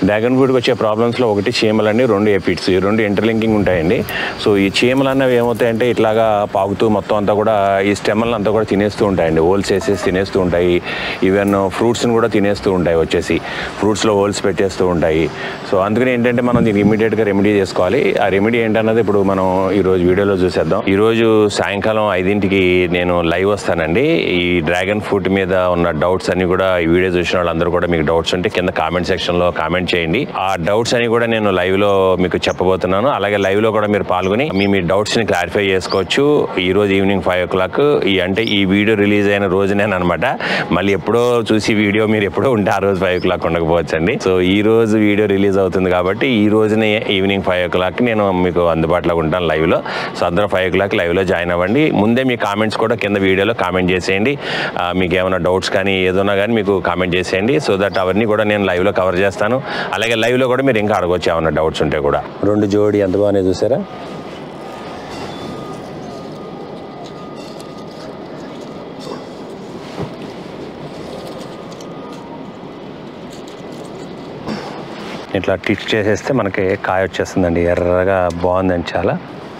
dragon ఫ్రూట్కి వచ్చే ప్రాబ్లమ్స్లో ఒకటి చీమలండి రెండు ఎపిడ్స్ ఈ రెండు ఇంటర్లింకింగ్ ఉంటాయండి సో ఈ చీమలు అన్నవి ఏమవుతాయంటే ఇట్లాగా పాకుతూ మొత్తం అంతా కూడా ఈ స్టెమ్మల్ అంతా కూడా తినేస్తూ ఉంటాయండి హోల్స్ వేసేసి తినేస్తూ ఉంటాయి ఈవెన్ ఫ్రూట్స్ని కూడా తినేస్తూ ఉంటాయి వచ్చేసి ఫ్రూట్స్లో హోల్స్ పెట్టేస్తూ ఉంటాయి సో అందుకని ఏంటంటే మనం దీనికి ఇమీడియట్గా రెమెడీ చేసుకోవాలి ఆ రెమెడీ ఏంటన్నది ఇప్పుడు మనం ఈరోజు వీడియోలో చూసేద్దాం ఈరోజు సాయంకాలం ఐదింటికి నేను లైవ్ వస్తానండి ఈ డ్రాగన్ ఫ్రూట్ మీద ఉన్న డౌట్స్ అన్ని కూడా ఈ వీడియో చూసిన వాళ్ళందరూ కూడా మీకు డౌట్స్ ఉంటే కింద కామెంట్ సెక్షన్లో కామెంట్ చేయండి ఆ డౌట్స్ అని కూడా నేను లైవ్లో మీకు చెప్పబోతున్నాను అలాగే లైవ్లో కూడా మీరు పాల్గొని మీ మీ డౌట్స్ని క్లారిఫై చేసుకోవచ్చు ఈ రోజు ఈవినింగ్ ఫైవ్ ఓ క్లాక్ ఈ అంటే ఈ వీడియో రిలీజ్ అయిన రోజునేనమాట మళ్ళీ ఎప్పుడో చూసి వీడియో మీరు ఎప్పుడో ఉంటే ఆ రోజు ఫైవ్ ఓ క్లాక్ ఉండకపోవచ్చు అండి సో ఈ రోజు వీడియో రిలీజ్ అవుతుంది కాబట్టి ఈ రోజునే ఈవినింగ్ ఫైవ్ ఓ క్లాక్ నేను మీకు అందుబాటులో ఉంటాను లైవ్లో సో అందరూ ఫైవ్ ఓ క్లాక్ లైవ్లో జాయిన్ అవ్వండి ముందే మీ కామెంట్స్ కూడా కింద వీడియోలో కామెంట్ చేసేయండి ఆ, మీకు ఏమైనా డౌట్స్ కానీ ఏదైనా కానీ మీకు కామెంట్ చేసేయండి సో దట్ అవన్నీ కూడా నేను లైవ్లో కవర్ చేస్తాను అలాగే లైవ్లో కూడా మీరు ఇంకా అడగొచ్చు ఏమైనా డౌట్స్ ఉంటే కూడా రెండు జోడి ఎంత బాగానే చూసారా ఇట్లా టిచ్ చేసేస్తే మనకి కాయ వచ్చేస్తుందండి ఎర్రగా బాగుందండి చాలా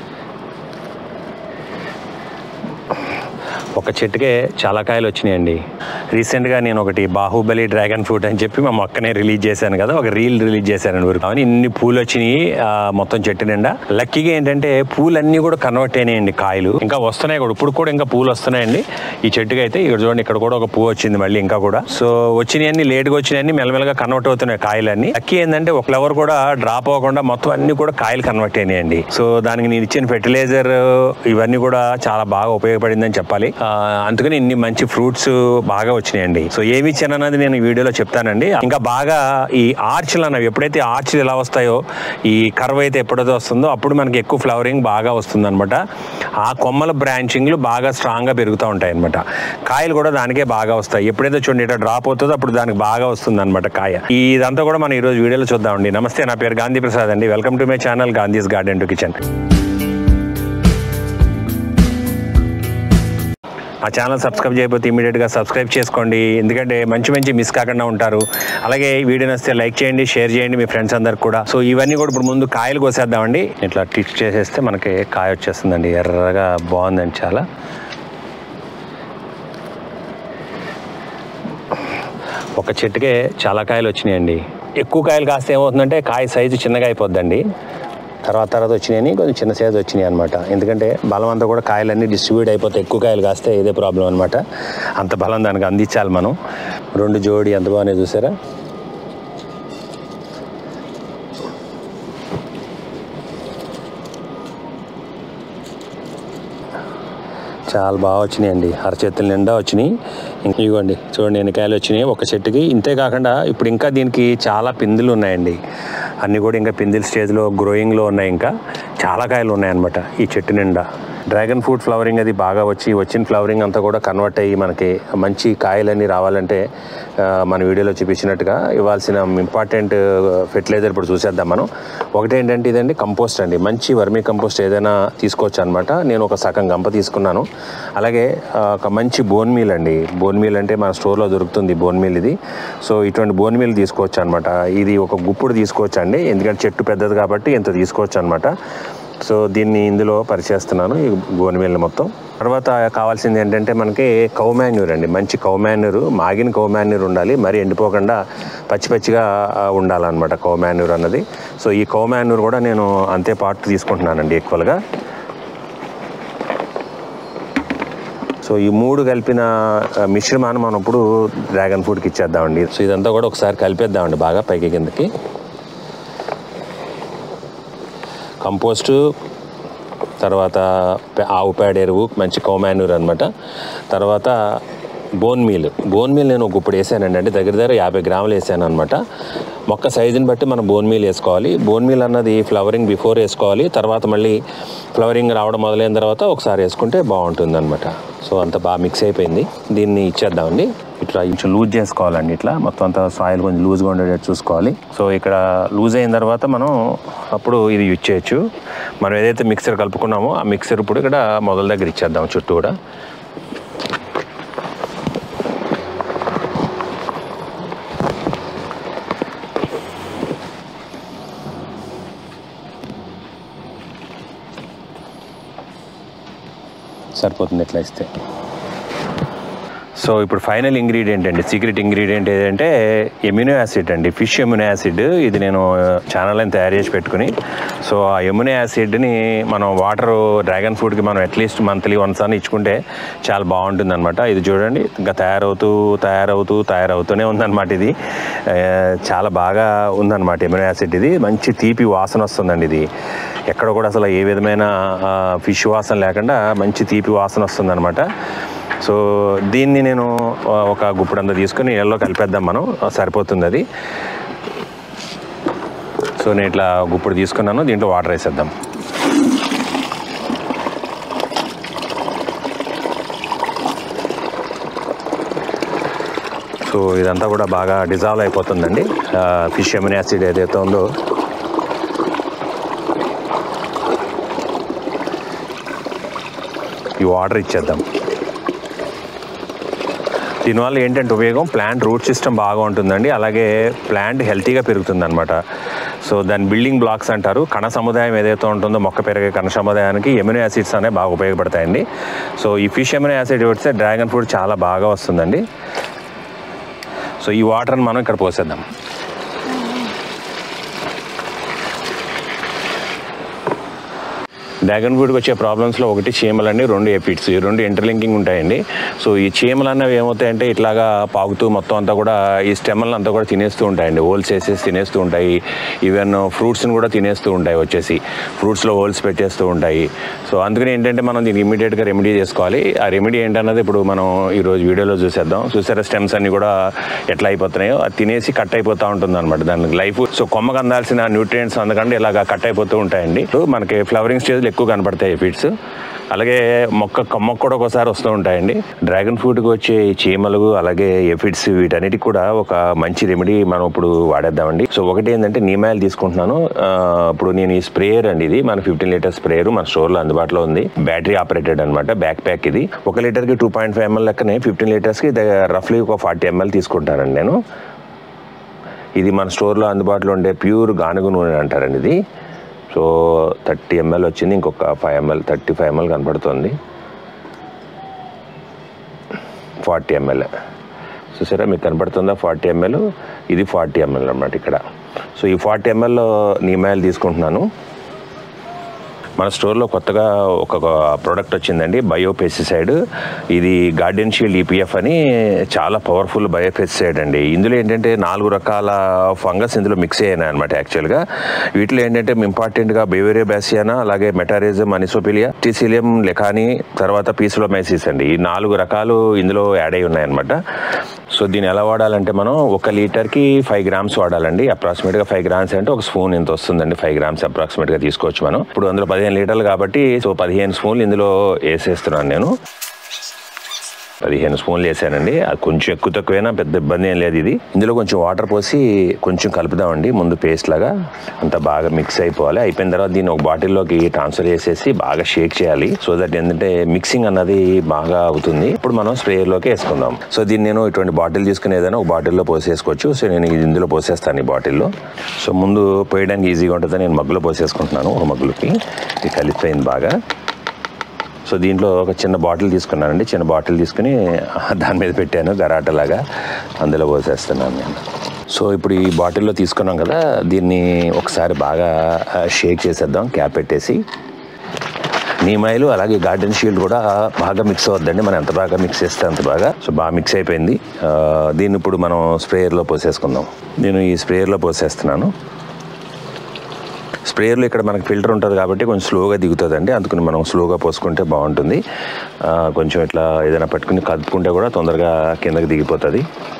ఒక చెట్టుకే చాలా కాయలు వచ్చినాయండి రీసెంట్గా నేను ఒకటి బాహుబలి డ్రాగన్ ఫ్రూట్ అని చెప్పి మా మొక్కనే రిలీజ్ చేశాను కదా ఒక రీల్ రిలీజ్ చేశాను వరకు కానీ ఇన్ని పూలు వచ్చినాయి ఆ, మొత్తం చెట్టు నిండా లక్కీగా ఏంటంటే పూలన్నీ కూడా కన్వర్ట్ అయినాయండి కాయలు ఇంకా వస్తున్నాయి కూడా ఇప్పుడు కూడా ఇంకా పూలు వస్తున్నాయండి ఈ చెట్టుకి అయితే ఇక్కడ చూడండి ఇక్కడ కూడా ఒక పువ్వు వచ్చింది మళ్ళీ ఇంకా కూడా సో వచ్చినాయన్ని లేట్గా వచ్చినాయన్ని మెల్లమెల్లగా కన్వర్ట్ అవుతున్నాయి కాయలన్నీ లక్కీ ఏంటంటే ఒక ఫ్లవర్ కూడా డ్రాప్ అవ్వకుండా మొత్తం అన్ని కూడా కాయలు కన్వర్ట్ అయినాయండి సో దానికి నేను ఇచ్చిన ఫెర్టిలైజర్ ఇవన్నీ కూడా చాలా బాగా ఉపయోగపడిందని చెప్పాలి ఆ, అందుకని ఇన్ని మంచి ఫ్రూట్స్ బాగా వచ్చినాయండి సో ఏమి ఇచ్చాను అన్నది నేను ఈ వీడియోలో చెప్తానండి ఇంకా బాగా ఈ ఆర్చ్లు అన్నవి ఎప్పుడైతే ఆర్చ్లు ఎలా వస్తాయో ఈ కర్వ్ అయితే ఎప్పుడైతే వస్తుందో అప్పుడు మనకి ఎక్కువ ఫ్లవరింగ్ బాగా వస్తుంది అనమాట ఆ కొమ్మల బ్రాంచింగ్లు బాగా స్ట్రాంగ్గా పెరుగుతూ ఉంటాయి అనమాట కాయలు కూడా దానికే బాగా వస్తాయి ఎప్పుడైతే చూడండి ఇట్లా డ్రాప్ అవుతుందో అప్పుడు దానికి బాగా వస్తుంది అనమాట కాయ ఈ ఇదంతా కూడా మనం ఈరోజు వీడియోలో చూద్దామండి నమస్తే నా పేరు గాంధీ ప్రసాద్ అండి welcome to my channel Gandhi's garden to kitchen మా ఛానల్ సబ్స్క్రైబ్ చేయకపోతే ఇమీడియట్గా సబ్స్క్రైబ్ చేసుకోండి ఎందుకంటే మంచి మంచి మిస్ కాకుండా ఉంటారు అలాగే ఈ వీడియో నచ్చితే లైక్ చేయండి షేర్ చేయండి మీ ఫ్రెండ్స్ అందరికి కూడా సో ఇవన్నీ కూడా ఇప్పుడు ముందు కాయలు కోసేద్దామండి ఇట్లా టిచ్ చేసేస్తే మనకి కాయ వచ్చేస్తుందండి ఎర్రగా బాగుందండి చాలా ఒక చెట్టుకే చాలా కాయలు వచ్చినాయండి ఎక్కువ కాయలు కాస్తే ఏమవుతుందంటే కాయ సైజు చిన్నగా అయిపోద్దండి తర్వాత తర్వాత వచ్చినాయని కొంచెం చిన్న సైజు వచ్చినాయి అనమాట ఎందుకంటే బలం అంతా కూడా కాయలన్నీ డిస్ట్రిబ్యూట్ అయిపోతే ఎక్కువ కాయలు కాస్తే ఇదే ప్రాబ్లం అనమాట అంత బలం దానికి అందించాలి మనం రెండు జోడి ఎంత బాగానే చూసారా చాలా బాగా వచ్చినాయండి అరచేతుల నిండా వచ్చినాయి ఇంక ఇవ్వండి చూడండి ఎన్ని కాయలు వచ్చినాయి ఒక చెట్టుకి ఇంతే కాకుండా ఇప్పుడు ఇంకా దీనికి చాలా పిందులు ఉన్నాయండి అన్నీ కూడా ఇంకా పిందిల్ స్టేజ్లో గ్రోయింగ్లో ఉన్నాయి ఇంకా చాలా కాయలు ఉన్నాయన్నమాట ఈ చెట్టు నిండా డ్రాగన్ ఫ్రూట్ ఫ్లవరింగ్ అది బాగా వచ్చి వచ్చిన ఫ్లవరింగ్ అంతా కూడా కన్వర్ట్ అయ్యి మనకి మంచి కాయలన్నీ రావాలంటే ఆ, మన వీడియోలో చూపించినట్టుగా ఇవ్వాల్సిన ఇంపార్టెంట్ ఫెర్టిలైజర్ ఇప్పుడు చూసేద్దాం మనం ఒకటి ఏంటంటే ఇదండి కంపోస్ట్ అండి మంచి వర్మీ కంపోస్ట్ ఏదైనా తీసుకోవచ్చు అనమాట నేను ఒక సగం గంప తీసుకున్నాను అలాగే ఆ, ఒక మంచి బోన్ మీల్ అండి బోన్ మీల్ అంటే మన స్టోర్లో దొరుకుతుంది బోన్ మీల్ ఇది సో ఇటువంటి బోన్ మీల్ తీసుకోవచ్చు అనమాట ఇది ఒక గుప్పుడు తీసుకోవచ్చు అండి ఎందుకంటే చెట్టు పెద్దది కాబట్టి ఇంత తీసుకోవచ్చు అనమాట సో దీన్ని ఇందులో పరిచేస్తున్నాను ఈ బోన్ మీల్ మొత్తం తర్వాత కావాల్సింది ఏంటంటే మనకి కౌ మాన్యూర్ అండి మంచి కౌ మాన్యూర్ మాగిన కౌ మాన్యూర్ ఉండాలి మరి ఎండిపోకుండా పచ్చి పచ్చిగా ఆ, ఉండాలన్నమాట కౌ మాన్యూర్ అన్నది సో ఈ కౌ మాన్యూర్ కూడా నేను అంతే పాటు తీసుకుంటున్నానండి ఈక్వల్గా సో ఈ మూడు కలిపిన ఆ, మిశ్రమాన్ని మనం ఇప్పుడు డ్రాగన్ ఫ్రూట్కి ఇచ్చేద్దామండి సో ఇదంతా కూడా ఒకసారి కలిపేద్దామండి బాగా పైకి కిందకి కంపోస్టు తర్వాత పె- ఆవు పేడ ఎరువు మంచి కోమాన్యూర్ అనమాట తర్వాత బోన్ మీల్ బోన్ మీల్ నేను ఒక ఇప్పుడు వేసానండి అంటే దగ్గర దగ్గర యాభై గ్రాములు వేసాను అనమాట మొక్క సైజుని బట్టి మనం బోన్ మీల్ వేసుకోవాలి బోన్ మీల్ అన్నది ఫ్లవరింగ్ బిఫోర్ వేసుకోవాలి తర్వాత మళ్ళీ ఫ్లవరింగ్ రావడం మొదలైన తర్వాత ఒకసారి వేసుకుంటే బాగుంటుంది అనమాట సో అంతా బాగా మిక్స్ అయిపోయింది దీన్ని ఇచ్చేద్దామండి ఇట్లా కొంచెం లూజ్ చేసుకోవాలండి ఇట్లా మొత్తం అంతా సాయిల్ కొంచెం లూజ్గా ఉండేటట్టు చూసుకోవాలి సో ఇక్కడ లూజ్ అయిన తర్వాత మనం అప్పుడు ఇది యూజ్ చేయొచ్చు మనం ఏదైతే మిక్సర్ కలుపుకున్నామో ఆ మిక్సర్ ఇప్పుడు ఇక్కడ మొదల దగ్గర ఇచ్చేద్దాం చుట్టూ కూడా సరిపోతుంది ఇట్లా ఇస్తే సో ఇప్పుడు ఫైనల్ ఇంగ్రీడియంట్ అండి సీక్రెట్ ఇంగ్రీడియంట్ ఏంటంటే ఎమ్యూనో యాసిడ్ అండి ఫిష్ ఎమ్యూనో యాసిడ్ ఇది నేను ఛానల్ అని తయారు చేసి పెట్టుకుని సో ఆ ఎమ్యూనో యాసిడ్ని మనం వాటర్ డ్రాగన్ ఫ్రూట్కి మనం అట్లీస్ట్ మంత్లీ వన్స్ అని ఇచ్చుకుంటే చాలా బాగుంటుంది అనమాట ఇది చూడండి ఇంకా తయారవుతూ తయారవుతూ తయారవుతూనే ఉందన్నమాట ఇది ఆ, చాలా బాగా ఉందన్నమాట ఎమ్యూనో యాసిడ్ ఇది మంచి తీపి వాసన వస్తుందండి ఇది ఎక్కడ కూడా అసలు ఏ విధమైన ఫిష్ వాసన లేకుండా మంచి తీపి వాసన వస్తుందన్నమాట సో దీన్ని నేను ఆ, ఒక గుప్పుడంతా తీసుకొని నీళ్ళలో కలిపేద్దాం మనం ఆ, సరిపోతుంది అది సో నేను ఇట్లా గుప్పుడు తీసుకున్నాను దీంట్లో వాటర్ వేసేద్దాం సో ఇదంతా కూడా బాగా డిజాల్వ్ అయిపోతుందండి ఫిష్ ఎమిన్ యాసిడ్ ఏదైతే ఉందో ఈ వాటర్ ఇచ్చేద్దాం దీనివల్ల ఏంటంటే ఉపయోగం ప్లాంట్ రూట్ సిస్టమ్ బాగా ఉంటుందండి అలాగే ప్లాంట్ హెల్తీగా పెరుగుతుంది అనమాట సో దాని బిల్డింగ్ బ్లాక్స్ అంటారు కణ సముదాయం ఏదైతే ఉంటుందో మొక్క పెరిగే కణ సముదాయానికి ఎమినో యాసిడ్స్ అనేవి బాగా ఉపయోగపడతాయండి సో ఈ ఫిష్ ఎమినో యాసిడ్ వస్తే డ్రాగన్ ఫ్రూట్ చాలా బాగా వస్తుందండి సో ఈ వాటర్ని మనం ఇక్కడ పోసేద్దాం డ్రాగన్ ఫ్రూట్కి వచ్చే ప్రాబ్లమ్స్లో ఒకటి చీమలండి రెండు ఎపిడ్స్ ఈ రెండు ఇంటర్లింకింగ్ ఉంటాయండి సో ఈ చీమలు అన్నవి ఏమవుతాయంటే ఇట్లాగా పాకుతూ మొత్తం అంతా కూడా ఈ స్టెమ్మలను అంతా కూడా తినేస్తూ ఉంటాయండి హోల్స్ వేసేసి తినేస్తూ ఉంటాయి ఈవెన్ ఫ్రూట్స్ని కూడా తినేస్తూ ఉంటాయి వచ్చేసి ఫ్రూట్స్లో హోల్స్ పెట్టేస్తూ ఉంటాయి సో అందుకని ఏంటంటే మనం దీనికి ఇమీడియట్గా రెమెడీ చేసుకోవాలి ఆ రెమెడీ ఏంటన్నది ఇప్పుడు మనం ఈరోజు వీడియోలో చూసేద్దాం చూసారా స్టెమ్స్ అన్ని కూడా ఎట్లా అయిపోతున్నాయో అది తినేసి కట్ అయిపోతూ ఉంటుంది అనమాట దానికి లైఫ్ సో కొమ్మకు అందాల్సిన న్యూట్రియంట్స్ అందుకంటే ఇలాగా కట్ అయిపోతూ ఉంటాయండి సో మనకి ఫ్లవరింగ్ స్టేజ్లో ఎక్కువ కనపడతాయి ఫీడ్స్ అలాగే మొక్క కొమ్మకు కూడా ఒకసారి వస్తూ ఉంటాయండి డ్రాగన్ ఫ్రూట్కి వచ్చే ఈ చీమలు అలాగే ఎఫిడ్స్ వీటన్నిటికి కూడా ఒక మంచి రెమెడీ మనం ఇప్పుడు వాడేద్దామండి సో ఒకటి ఏంటంటే నీమాయిల్ తీసుకుంటున్నాను ఆ, ఇప్పుడు నేను ఈ స్ప్రేయర్ అండి ఇది మన ఫిఫ్టీన్ లీటర్ స్ప్రేయర్ మన స్టోర్లో అందుబాటులో ఉంది బ్యాటరీ ఆపరేటెడ్ అనమాట బ్యాక్ ప్యాక్ ఇది ఒక లీటర్కి టూ పాయింట్ ఫైవ్ ఎంఎల్ లెక్కనే ఫిఫ్టీన్ లీటర్స్కి రఫ్లీ ఒక ఫార్టీ ఎంఎల్ తీసుకుంటానండి నేను ఇది మన స్టోర్లో అందుబాటులో ఉండే ప్యూర్ గానుగు నూనె అంటారండి ఇది సో థర్టీ ఎంఎల్ వచ్చింది ఇంకొక five ML thirty five ML కనపడుతుంది ఫార్టీ ఎంఎల్ చూసారా మీకు కనపడుతుందా ఫార్టీ ఎంఎల్ ఇది ఫార్టీ ఎంఎల్ అనమాట ఇక్కడ సో ఈ ఫార్టీ ఎంఎల్ నీమాయిల్ తీసుకుంటున్నాను మన స్టోర్లో కొత్తగా ఒక ప్రోడక్ట్ వచ్చిందండి బయో పెస్టిసైడ్ ఇది గార్డెన్ షీల్డ్ ఈపీఎఫ్ అని చాలా పవర్ఫుల్ బయో పెస్టిసైడ్ అండి ఇందులో ఏంటంటే నాలుగు రకాల ఫంగస్ ఇందులో మిక్స్ అయ్యాయి అనమాట యాక్చువల్గా వీటిలో ఏంటంటే ఇంపార్టెంట్గా బెవేరియా బ్యాసియానా అలాగే మెటారిజం అనిసోపిలియా టిసిలియం లెకాని తర్వాత పీసులోమైసిస్ అండి ఈ నాలుగు రకాలు ఇందులో యాడ్ అయి ఉన్నాయన్నమాట సో దీన్ని ఎలా వాడాలంటే మనం ఒక లీటర్కి ఫైవ్ గ్రామ్స్ వాడాలండి అప్రాక్సిమేట్గా ఫైవ్ గ్రామ్స్ అంటే ఒక స్పూన్ ఇంత వస్తుందండి ఫైవ్ గ్రామ్స్ అప్రాక్సిమేట్గా తీసుకోవచ్చు మనం ఇప్పుడు అందులో పదిహేను లీటర్లు కాబట్టి సో పదిహేను స్పూన్లు ఇందులో వేసేస్తున్నాను నేను పదిహేను స్పూన్లు వేసానండి అది కొంచెం ఎక్కువ తక్కువైనా పెద్ద ఇబ్బంది ఏం లేదు ఇది ఇందులో కొంచెం వాటర్ పోసి కొంచెం కలుపుదామండి ముందు పేస్ట్ లాగా అంత బాగా మిక్స్ అయిపోవాలి అయిపోయిన తర్వాత దీన్ని ఒక బాటిల్లోకి ట్రాన్స్ఫర్ చేసేసి బాగా షేక్ చేయాలి సో దట్ ఏంటంటే మిక్సింగ్ అన్నది బాగా అవుతుంది ఇప్పుడు మనం స్ప్రేయర్లోకి వేసుకుందాం సో దీన్ని నేను ఇటువంటి బాటిల్ తీసుకుని ఏదైనా ఒక బాటిల్లో పోసేసుకోవచ్చు సో నేను ఇది ఇందులో పోసేస్తాను ఈ బాటిల్లో సో ముందు పోయడానికి ఈజీగా ఉంటుంది నేను మగ్గులో పోసేసుకుంటున్నాను ఒక మగ్గులకి ఇది కలిసిపోయింది బాగా సో దీంట్లో ఒక చిన్న బాటిల్ తీసుకున్నానండి చిన్న బాటిల్ తీసుకుని దాని మీద పెట్టాను గరాటలాగా అందులో పోసేస్తున్నాను నేను సో ఇప్పుడు ఈ బాటిల్లో తీసుకున్నాం కదా దీన్ని ఒకసారి బాగా షేక్ చేసేద్దాం క్యాప్ పెట్టేసి నీమాయిలు అలాగే గార్డెన్ షీల్డ్ కూడా బాగా మిక్స్ అవుద్దండి మనం ఎంత బాగా మిక్స్ చేస్తే అంత బాగా సో బాగా మిక్స్ అయిపోయింది ఆ, దీన్ని ఇప్పుడు మనం స్ప్రేయర్లో పోసేసుకుందాం నేను ఈ స్ప్రేయర్లో పోసేస్తున్నాను స్ప్రేయర్లో ఇక్కడ మనకి ఫిల్టర్ ఉంటుంది కాబట్టి కొంచెం స్లోగా దిగుతుందండి అందుకని మనం స్లోగా పోసుకుంటే బాగుంటుంది ఆ, కొంచెం ఇట్లా ఏదైనా పట్టుకుని కదుపుకుంటే కూడా తొందరగా కిందకి దిగిపోతుంది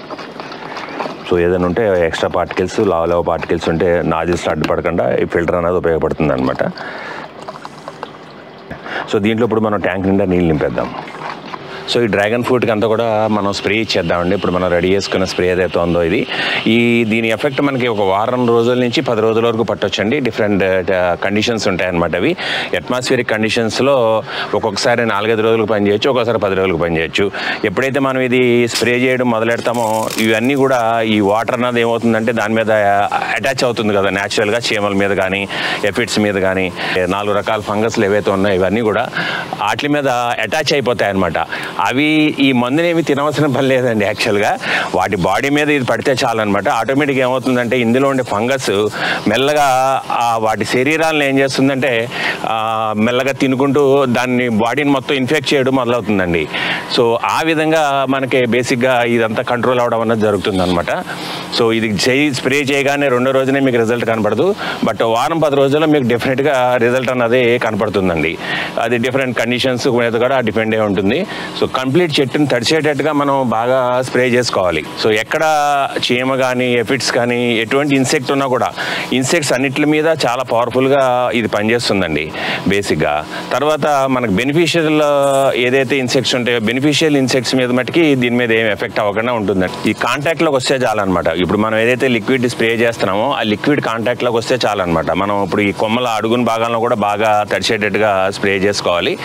సో ఏదైనా ఉంటే ఎక్స్ట్రా పార్టికల్స్ లావ లావ పార్టికల్స్ ఉంటే నాజిల్స్ అడ్డుపడకుండా ఈ ఫిల్టర్ అనేది ఉపయోగపడుతుంది అనమాట సో దీంట్లో ఇప్పుడు మనం ట్యాంక్ నిండా నీళ్ళు నింపేద్దాం సో ఈ డ్రాగన్ ఫ్రూట్కి అంతా కూడా మనం స్ప్రే ఇచ్చేద్దామండి ఇప్పుడు మనం రెడీ చేసుకున్న స్ప్రే ఏదైతే ఉందో ఇది ఈ దీని ఎఫెక్ట్ మనకి ఒక వారం రోజుల నుంచి పది రోజుల వరకు పట్టొచ్చండి డిఫరెంట్ కండిషన్స్ ఉంటాయన్నమాట అవి అట్మాస్ఫియరిక్ కండిషన్స్లో ఒక్కొక్కసారి నాలుగైదు రోజులకు పనిచేయచ్చు ఒక్కొక్కసారి పది రోజులకు పనిచేయచ్చు ఎప్పుడైతే మనం ఇది స్ప్రే చేయడం మొదలెడతామో ఇవన్నీ కూడా ఈ వాటర్ అన్నది ఏమవుతుందంటే దాని మీద అటాచ్ అవుతుంది కదా న్యాచురల్గా చీమల మీద కానీ ఎఫిడ్స్ మీద కానీ నాలుగు రకాల ఫంగస్లు ఏవైతే ఉన్నాయో ఇవన్నీ కూడా వాటి మీద అటాచ్ అయిపోతాయి అనమాట అవి ఈ మందునేమి తినవలసిన పని లేదండి యాక్చువల్గా వాటి బాడీ మీద ఇది పడితే చాలన్నమాట ఆటోమేటిక్గా ఏమవుతుందంటే ఇందులో ఉండే ఫంగస్ మెల్లగా ఆ వాటి శరీరాలను ఏం చేస్తుందంటే ఆ, మెల్లగా తినుకుంటూ దాన్ని బాడీని మొత్తం ఇన్ఫెక్ట్ చేయడం మొదలవుతుందండి సో ఆ విధంగా మనకి బేసిక్గా ఇదంతా కంట్రోల్ అవడం అనేది జరుగుతుంది అనమాట సో ఇది చేయి స్ప్రే చేయగానే రెండో రోజునే మీకు రిజల్ట్ కనపడదు బట్ వారం పది రోజుల్లో మీకు డెఫినెట్గా రిజల్ట్ అన్నది కనపడుతుందండి అది డిఫరెంట్ కండిషన్స్ మీద కూడా డిపెండ్ అయి ఉంటుంది సో కంప్లీట్ చెట్టుని తడిచేటట్టుగా మనం బాగా స్ప్రే చేసుకోవాలి సో ఎక్కడ చీమ కానీ ఎఫిడ్స్ కానీ ఎటువంటి ఇన్సెక్ట్ ఉన్నా కూడా ఇన్సెక్ట్స్ అన్నిటి మీద చాలా పవర్ఫుల్గా ఇది పనిచేస్తుందండి బేసిక్గా తర్వాత మనకు బెనిఫిషియల్ ఏదైతే ఇన్సెక్ట్స్ ఉంటాయో బెనిఫిషియల్ ఇన్సెక్ట్స్ మీద మటుకి దీని మీద ఏం ఎఫెక్ట్ అవ్వకుండా ఉంటుందండి ఈ కాంటాక్ట్లోకి వస్తే చాలన్నమాట ఇప్పుడు మనం ఏదైతే లిక్విడ్ స్ప్రే చేస్తున్నామో ఆ లిక్విడ్ కాంటాక్ట్లోకి వస్తే చాలన్నమాట మనం ఇప్పుడు ఈ కొమ్మల అడుగున భాగంలో కూడా బాగా తడిచేటట్టుగా స్ప్రే చేసుకోవాలి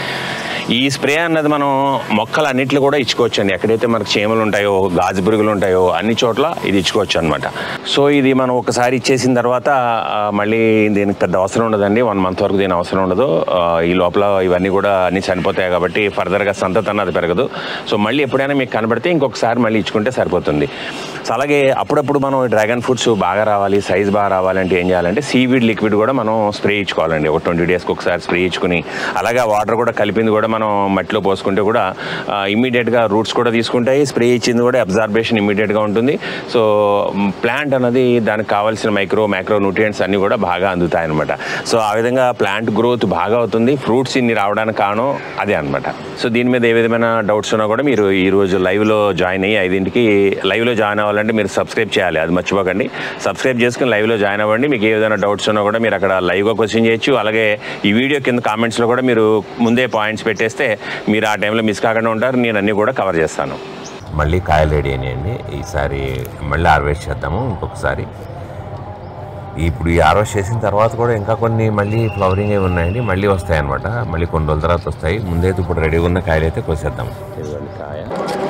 ఈ స్ప్రే అన్నది మనం మొక్కలు అన్నిట్లు కూడా ఇచ్చుకోవచ్చు అండి ఎక్కడైతే మనకు చీమలు ఉంటాయో గాజు పురుగులు ఉంటాయో అన్ని చోట్ల ఇది ఇచ్చుకోవచ్చు అనమాట సో ఇది మనం ఒకసారి ఇచ్చేసిన తర్వాత ఆ, మళ్ళీ దీనికి పెద్ద అవసరం ఉండదండి వన్ మంత్ వరకు దీని అవసరం ఉండదు ఆ, ఈ లోపల ఇవన్నీ కూడా అన్ని చనిపోతాయి కాబట్టి ఫర్దర్గా సంతతి అన్నది పెరగదు సో మళ్ళీ ఎప్పుడైనా మీకు కనబడితే ఇంకొకసారి మళ్ళీ ఇచ్చుకుంటే సరిపోతుంది సో అలాగే అప్పుడప్పుడు మనం డ్రాగన్ ఫ్రూట్స్ బాగా రావాలి సైజ్ బాగా రావాలంటే ఏం చేయాలంటే సీవీడ్ లిక్విడ్ కూడా మనం స్ప్రే ఇచ్చుకోవాలండి ఒక ట్వంటీ డేస్కి ఒకసారి స్ప్రే ఇచ్చుకుని అలాగే వాటర్ కూడా కలిపింది కూడా మనం మట్టిలో పోసుకుంటే కూడా ఇమీడియట్గా రూట్స్ కూడా తీసుకుంటాయి స్ప్రే ఇచ్చింది కూడా అబ్జార్బేషన్ ఇమీడియట్గా ఉంటుంది సో ప్లాంట్ అన్నది దానికి కావాల్సిన మైక్రో మైక్రో న్యూట్రియంట్స్ అన్నీ కూడా బాగా అందుతాయి అనమాట సో ఆ విధంగా ప్లాంట్ గ్రోత్ బాగా అవుతుంది ఫ్రూట్స్ ఇన్ని రావడానికి కారణం అదే అనమాట సో దీని మీద ఏ విధమైన డౌట్స్ ఉన్నా కూడా మీరు ఈ రోజు లైవ్లో జాయిన్ అయ్యి ఐదింటికి లైవ్లో జాయిన్ అవ్వాలంటే మీరు సబ్స్క్రైబ్ చేయాలి అది మర్చిపోకండి సబ్స్క్రైబ్ చేసుకుని లైవ్లో జాయిన్ అవ్వండి మీకు ఏ విధమైన డౌట్స్ ఉన్నా కూడా మీరు అక్కడ లైవ్గా క్వశ్చన్ చేయొచ్చు అలాగే ఈ వీడియో కింద కామెంట్స్లో కూడా మీరు ముందే పాయింట్స్ పెట్టేస్తే మీరు ఆ టైంలో మిస్ కాకుండా ఉంటారు నేను అన్నీ కూడా కవర్ చేస్తాను మళ్ళీ కాయలు రెడీ అయినాయండి ఈసారి మళ్ళీ హార్వెస్ట్ చేద్దాము ఇంకొకసారి ఇప్పుడు ఈ హార్వెస్ట్ చేసిన తర్వాత కూడా ఇంకా కొన్ని మళ్ళీ ఫ్లవరింగ్ అవి ఉన్నాయండి మళ్ళీ వస్తాయి అనమాట మళ్ళీ కొన్ని రోజుల తర్వాత వస్తాయి ముందైతే ఇప్పుడు రెడీగా ఉన్న కాయలు అయితే కోసేద్దాం ఇదిగోండి కాయ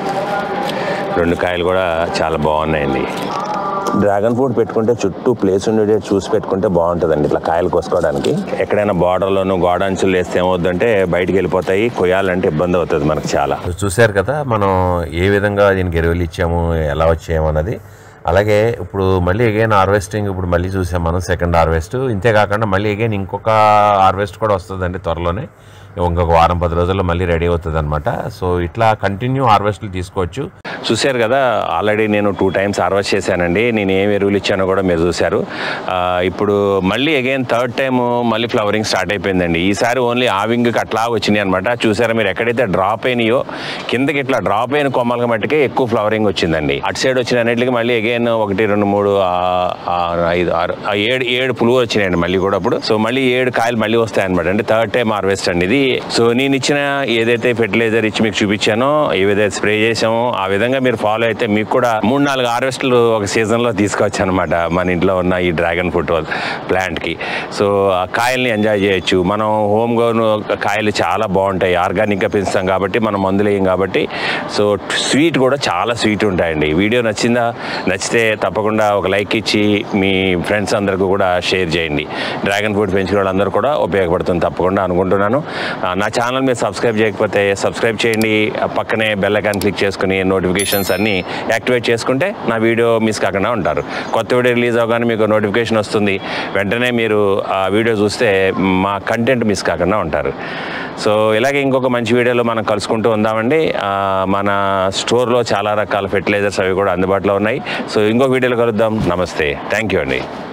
రెండు కాయలు కూడా చాలా బాగున్నాయండి డ్రాగన్ ఫ్రూట్ పెట్టుకుంటే చుట్టూ ప్లేస్ ఉండేటట్టు చూసి పెట్టుకుంటే బాగుంటుందండి ఇట్లా కాయలు కోసుకోవడానికి ఎక్కడైనా బార్డర్లోనూ గోడంచులు వేస్తే ఏమవుద్దంటే బయటికి వెళ్ళిపోతాయి కొయ్యాలంటే ఇబ్బంది అవుతుంది మనకు చాలా చూశారు కదా మనం ఏ విధంగా దీనికి ఎరువులు ఇచ్చాము ఎలా వచ్చాము అన్నది అలాగే ఇప్పుడు మళ్ళీ అగైన్ హార్వెస్టింగ్ ఇప్పుడు మళ్ళీ చూసాం మనం సెకండ్ హార్వెస్ట్ ఇంతే కాకుండా మళ్ళీ అగైన్ ఇంకొక హార్వెస్ట్ కూడా వస్తుందండి త్వరలోనే ఇంకొక వారం పది రోజుల్లో మళ్ళీ రెడీ అవుతుంది అనమాట సో ఇట్లా కంటిన్యూ హార్వెస్ట్లు తీసుకోవచ్చు చూశారు కదా ఆల్రెడీ నేను టూ టైమ్స్ హార్వెస్ట్ చేశానండి నేను ఏం ఎరువులు ఇచ్చానో కూడా మీరు చూశారు ఆ, ఇప్పుడు మళ్ళీ అగైన్ థర్డ్ టైం మళ్ళీ ఫ్లవరింగ్ స్టార్ట్ అయిపోయిందండి ఈసారి ఓన్లీ ఆవింగ్కి అట్లా వచ్చినాయి అనమాట చూసారా మీరు ఎక్కడైతే డ్రాప్ అయినాయో కిందకి ఇట్లా డ్రాప్ అయిన కొమ్మలకి మట్టుకే ఎక్కువ ఫ్లవరింగ్ వచ్చిందండి అటు సైడ్ వచ్చిన అన్నిటికి మళ్ళీ అగైన్ ఒకటి రెండు మూడు ఆ, ఆ, ఐదు ఆరు ఆ, ఏడు ఏడు పులుగు వచ్చినాయండి మళ్ళీ కూడా ఇప్పుడు సో మళ్ళీ ఏడు కాయలు మళ్ళీ వస్తాయి అనమాట అంటే థర్డ్ టైం హార్వెస్ట్ అండి ఇది సో నేను ఇచ్చిన ఏదైతే ఫెర్టిలైజర్ ఇచ్చి మీకు చూపించానో ఏదైతే స్ప్రే చేసామో ఆ విధంగా మీరు ఫాలో అయితే మీకు కూడా మూడు నాలుగు హార్వెస్ట్లు ఒక సీజన్లో తీసుకోవచ్చు అనమాట మన ఇంట్లో ఉన్న ఈ డ్రాగన్ ఫ్రూట్ ప్లాంట్కి సో ఆ కాయల్ని ఎంజాయ్ చేయొచ్చు మనం హోమ్ గ్రోన్ కాయలు చాలా బాగుంటాయి ఆర్గానిక్గా పెంచుతాం కాబట్టి మనం మందులు వేయం కాబట్టి సో స్వీట్ కూడా చాలా స్వీట్ ఉంటాయండి వీడియో నచ్చిందా నచ్చితే తప్పకుండా ఒక లైక్ ఇచ్చి మీ ఫ్రెండ్స్ అందరికీ కూడా షేర్ చేయండి డ్రాగన్ ఫ్రూట్ పెంచిన వాళ్ళందరూ కూడా ఉపయోగపడుతుంది తప్పకుండా అనుకుంటున్నాను ఆ, నా ఛానల్ మీరు సబ్స్క్రైబ్ చేయకపోతే సబ్స్క్రైబ్ చేయండి ఆ పక్కనే బెల్ ఐకాన్ క్లిక్ చేసుకుని నోటిఫికేషన్స్ అన్నీ యాక్టివేట్ చేసుకుంటే నా వీడియో మిస్ కాకుండా ఉంటారు కొత్త వీడియో రిలీజ్ అవగానే మీకు నోటిఫికేషన్ వస్తుంది వెంటనే మీరు ఆ వీడియో చూస్తే మా కంటెంట్ మిస్ కాకుండా ఉంటారు సో ఇలాగే ఇంకొక మంచి వీడియోలో మనం కలుసుకుంటూ ఉందామండి ఆ, మన స్టోర్లో చాలా రకాల ఫెర్టిలైజర్స్ అవి కూడా అందుబాటులో ఉన్నాయి సో ఇంకొక వీడియోలో కలుద్దాం నమస్తే థ్యాంక్ యూ అండి